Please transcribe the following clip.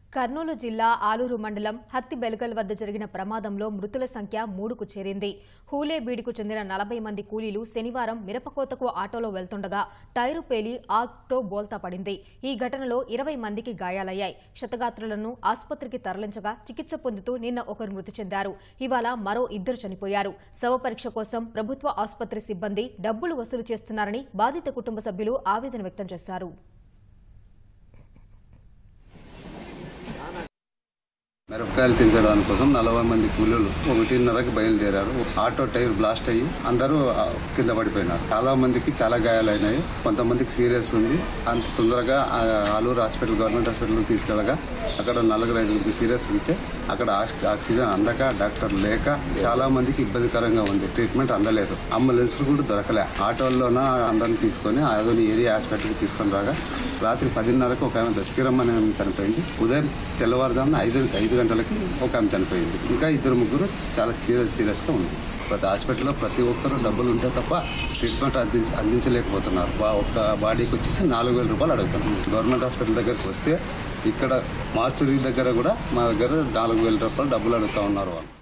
కర్నూలు జిల్లా ఆలూరు మండలం హత్తి బెలగల్ వద్ద జరిగిన ప్రమాదంలో మృతుల సంఖ్య మూడుకు చేరింది హూలేబీడుకు చెందిన నలభై మంది కూలీలు శనివారం మిరపకోతకు ఆటోలో వెళ్తుండగా టైరు పేలి ఆటో బోల్తా పడింది ఈ ఘటనలో ఇరవై మందికి గాయాలయ్యాయి క్షతగాత్రులను ఆసుపత్రికి తరలించగా చికిత్స పొందుతూ నిన్న ఒకరు మృతి చెందారు ఇవాళ మరో ఇద్దరు చనిపోయారు శవ పరీక్ష కోసం ప్రభుత్వ ఆసుపత్రి సిబ్బంది డబ్బులు వసూలు చేస్తున్నారని బాధిత కుటుంబ సభ్యులు ఆవేదన వ్యక్తం చేశారు మిరపకాయలు తినడానికి కోసం నలభై మంది కూలీలు ఒకటిన్నరకి బయలుదేరారు ఆటో టైర్ బ్లాస్ట్ అయ్యి అందరూ ఆ, కింద పడిపోయినారు చాలా మందికి చాలా గాయాలైనాయి కొంతమందికి సీరియస్ ఉంది అంత తొందరగా ఆ, ఆలూరు హాస్పిటల్ గవర్నమెంట్ హాస్పిటల్ తీసుకెళ్ళగా అక్కడ నలుగురు ఐదుగురికి సీరియస్ ఉంటే అక్కడ ఆక్సి- ఆక్సిజన్ అందక డాక్టర్ లేక చాలా మందికి ఇబ్బందికరంగా ఉంది ట్రీట్మెంట్ అందలేదు అంబులెన్స్ కూడా దొరకలే ఆటోల్లోన అందరిని తీసుకొని ఆదోని ఏరియా హాస్పిటల్కి తీసుకొని రాగా రాత్రి పదిన్నరకు ఒక ఆమె దశకిరమ్మని ఆమె చనిపోయింది ఉదయం తెల్లవారుజామున ఐదు ఐదు గంటలకి ఒక ఆమె చనిపోయింది ఇంకా ఇద్దరు ముగ్గురు చాలా సీరియస్ సీరియస్గా ఉంది ప్రతి హాస్పిటల్లో ప్రతి ఒక్కరు డబ్బులు ఉంటే తప్ప ట్రీట్మెంట్ అందించ అందించలేకపోతున్నారు బా- ఒక్క బాడీకి వచ్చేసి నాలుగు వేల రూపాయలు అడుగుతున్నారు గవర్నమెంట్ హాస్పిటల్ దగ్గరికి వస్తే ఇక్కడ మార్చురీ దగ్గర కూడా మా దగ్గర నాలుగు వేల రూపాయలు డబ్బులు అడుగుతా ఉన్నారు వాళ్ళు